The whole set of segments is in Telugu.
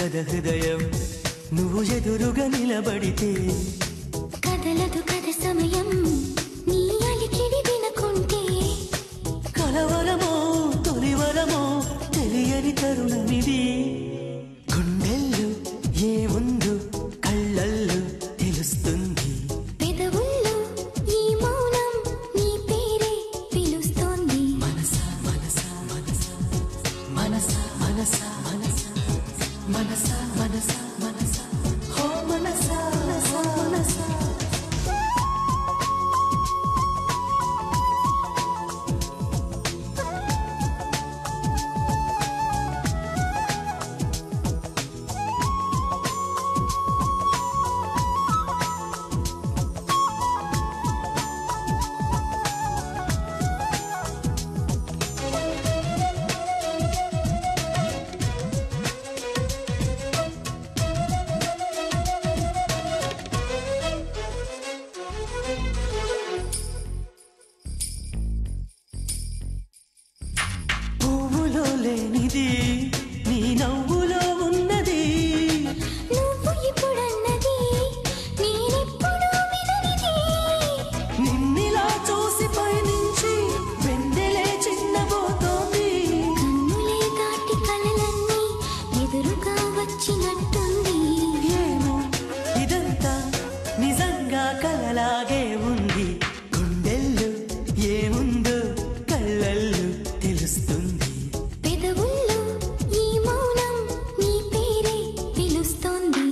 కథ హృదయం నువ్వు ఎదురుగా నిలబడితే కదలదు కథ సమయం నీ అలికిడి వినకుంటే కలవరమో తొలివరమో తెలియని తరుణమిది గుండెల్లో ఏముందో కళ్ళల్లో తెలుస్తుంది పెదవుల్లో ఈ మౌనం నీ పేరే పిలుస్తోంది మనసా మనసా మనసా మనసా మనసా మనసా మనసా మనసా మనసా హో మనసా మనసా మనసా పువ్వులో లేనిది నీ నవ్వులో ఉన్నది నువ్వు ఇప్పుడన్నది నేనెప్పుడు విననిది నిన్నిలా చూసి పయనించి వెన్నెలే చిన్నబోతోంది కన్నులే దాటి కలలన్నీ ఎదురుగా వచ్చినట్టుంది ఏమో ఇదంతా నిజంగా కలలాగే ఉంది గుండెల్లో ఏముందో కళ్ళల్లో తెలుస్తుంది పెదవుల్లో ఈ మౌనం నీ పేరే పిలుస్తోంది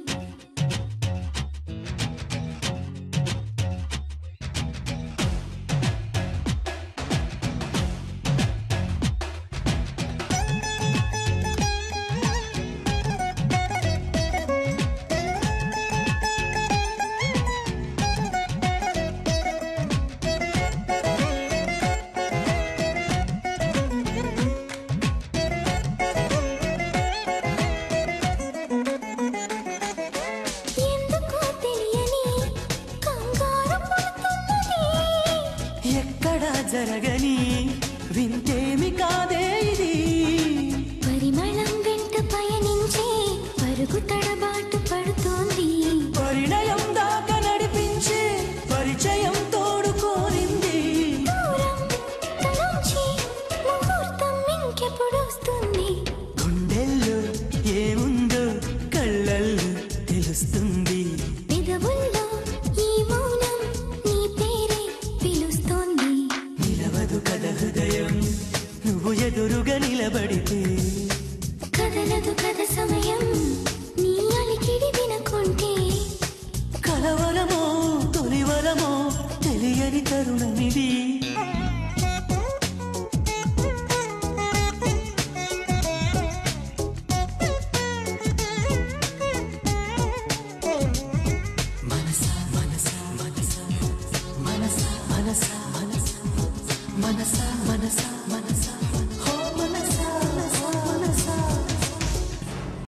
ఎందుకో తెలియని కంగారు పడుతున్నది ఎక్కడా జరగని వింతేమి కాదే ఇది పరిమళం వెంట పయనించే పరుగు తడబాటు పడుతోంది పరిణయం దాకా నడిపించే పరిచయం తోడుకోరింది దూరం తలంచి ముహూర్తం ఇంకెప్పుడు వస్తుంది గుండెల్లో ఏముందో కళ్ళల్లో తెలుస్తుంది పెదవుల్లో ఈ మౌనం నీ పేరే పిలుస్తోంది నిలవదు కథ హృదయం నువ్వు ఎదురుగా నిలబడితే కదలదు కథ సమయం నీ అలికిడి వినకుంటే కలవరమో తొలివరమో తెలియని తరుణమిది మనసా మనసా మనసా మనసా మనసా మనసా మనసా మనసా మనసా